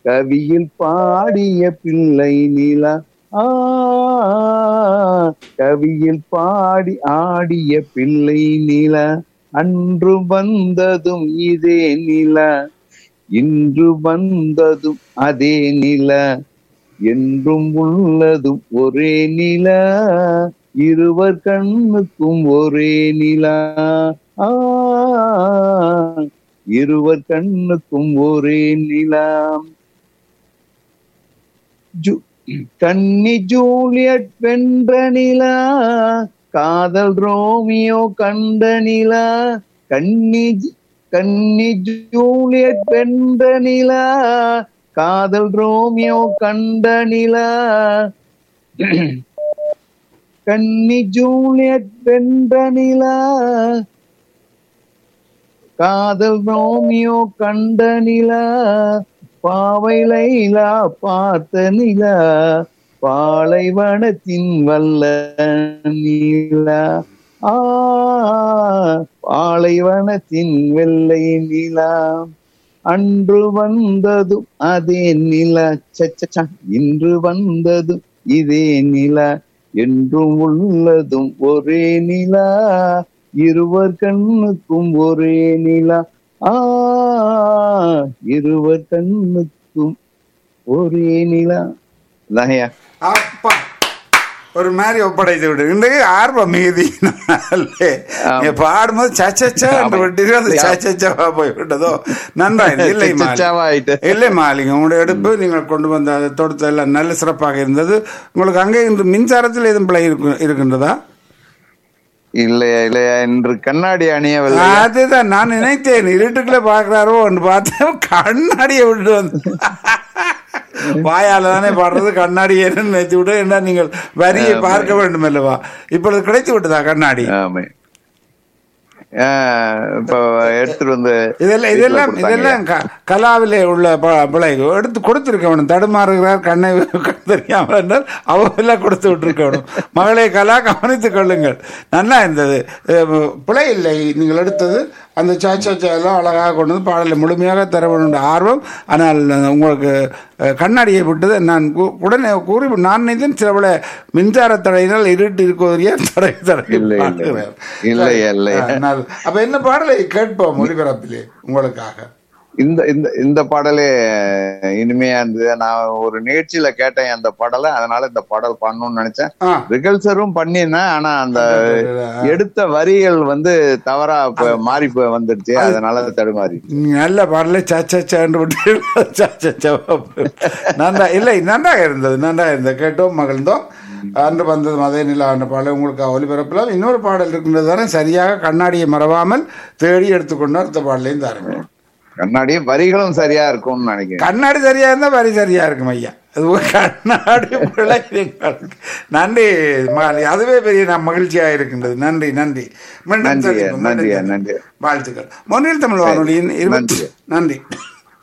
கவியில் பாடிய பிள்ளை நிலா ஆ கவியில் பாடி ஆடிய பிள்ளை நிலா அன்று வந்ததும் இதே நிலா இன்று வந்ததும் அதே நிலா என்றும் உள்ளதும் ஒரே நிலா இருவர் கண்ணுக்கும் ஒரே நிலா ஆ இருவர் கண்ணுக்கும் ஒரே நிலா ஜூ கன்னி ஜூலியட் வென்ற நிலா காதல் ரோமியோ கண்ட நிலா கன்னி ஜ- கன்னி ஜூலியட் வென்ற நிலா காதல் ரோமியோ கண்ட நிலா கன்னி ஜூலியட் வென்ற நிலா காதல் ரோமியோ கண்ட நிலா பாவை லைலா பார்த்த நிலா பாலைவனத்தின் வல்ல நிலா ஆ பாலைவனத்தின் வெள்ளை நிலா அன்று வந்ததும் அதே நிலா சச்சா இன்று வந்ததும் இதே நிலா என்றும் உள்ளதும் ஒரே நிலா இருவர் கண்ணுக்கும் ஒரே நிலா ஆ இருவர் கண்ணுக்கும் ஒரே நிலா இதாங்கய்யா. அப்பா ஒரு மாதிரி ஒப்படைத்து விடு இன்றைக்கு ஆர்வம் மிகுதி நாளே. நீ பாடும்போது சச்சச்சா என்று விட்டீர்கள் அது சச்சச்சாவா போய் விட்டதோ நன்றா இல்லை மாலி. சச்சச்சாவா ஆயிட்டு. இல்லை மாலிங்க உங்களுடைய எடுப்பு நீங்கள் கொண்டு வந்த அந்த தொடுத்த எல்லாம் நல்ல சிறப்பாக இருந்தது உங்களுக்கு அங்கே இன்று மின்சாரத்தில் எதுவும் பிழை இருக்கு- இருக்கின்றதா இல்லையா இல்லையா இன்று கண்ணாடி அணியவில்லை அதுதான் நான் நினைத்தேன் இருட்டுக்குள்ள பாக்குறாரோ ஒன்று பார்த்தேன் கண்ணாடியை விட்டு வந்து வாயால தானே பாடுறது கண்ணாடி என்ன நினைத்து விட்டு என்ன நீங்கள் வரியை பார்க்க வேண்டும் அல்லவா இப்பொழுது கிடைத்து விட்டதா கண்ணாடி ஆமா ஆ, இப்போ எடுத்துட்டு வந்து இதெல்லாம் வீட்டுல இதெல்லாம் கொடுத்தாங்க. இதெல்லாம் க- கலாவிலே உள்ள ப- பிழை எடுத்து கொடுத்திருக்கணும் தடுமாறுகிறார் கண்ணை தெரியாமல் என்றால் அவெல்லாம் கொடுத்து விட்டுருக்கணும் மகளே கலா கவனித்துக் கொள்ளுங்கள் நல்லா இருந்தது அஹ், பிழை இல்லை நீங்கள் எடுத்தது அந்த சாச்சா எல்லாம் அழகாக கொண்டு வந்து பாடலை முழுமையாக தர வேண்டும் என்ற ஆர்வம் ஆனால் உங்களுக்கு அஹ், கண்ணாடியை விட்டது நான் கு- உடனே கூறி நான் நினைத்தேன் சில பல மின்சார தடையினால் இருட்டு இருக்குவதையே தடை தடை இல்லை, இல்லை. பாடுகிறார். இல்லையா, இல்லையா. ஆ, நல்லது. அப்ப என்ன பாடலை கேட்போம் ஒளிபரப்பிலே உங்களுக்காக இந்த இந்த இந்த பாடலே இனிமையா இருந்தது நான் ஒரு நிகழ்ச்சியில கேட்டேன் அந்த பாடலை அதனால இந்த பாடல் பண்ணணும்னு நினைச்சேன் ஆ. ரிகல்சரும் பண்ணினேன் ஆனா அந்த எடுத்த வரிகள் வந்து தவறா இப்ப மாறி போய் வந்துடுச்சு அதனால தடுமாறி நீங்க நல்ல பாடலை சாச்சாச்சான்னு விட்டு சாச்சாச்சா நன்றா இல்லை நன்றாக இருந்தது நன்றாக இருந்தது கேட்டோம் மகிழ்ந்தோம் அன்று வந்தது அதே நிலா என்ற பாடல் உங்களுக்கு ஒலிபரப்பில் இன்னொரு பாடல் இருக்கின்றது தானே சரியாக கண்ணாடியை மறவாமல் தேடி எடுத்துக்கொண்டு அடுத்த பாடலையும் தாருங்க கண்ணாடி வரிகளும் சரியா இருக்கும்னு நினைக்கிறேன் கண்ணாடி சரியா இருந்தா வரி சரியா இருக்கும் ஐயா அது ஒரு கண்ணாடி பிழை எங்களுக்கு. நன்றி மாலி அதுவே பெரிய நான் மகிழ்ச்சியா இருக்கின்றது நன்றி நன்றி மீண்டும் நன்றியா, சந்திப்போம். மீண்டும் நன்றியா, சந்திப்போம். நன்றி. வாழ்த்துக்கள் மொழியில் தமிழ் வானொலியின் இருபத்தி நன்றி. நன்றி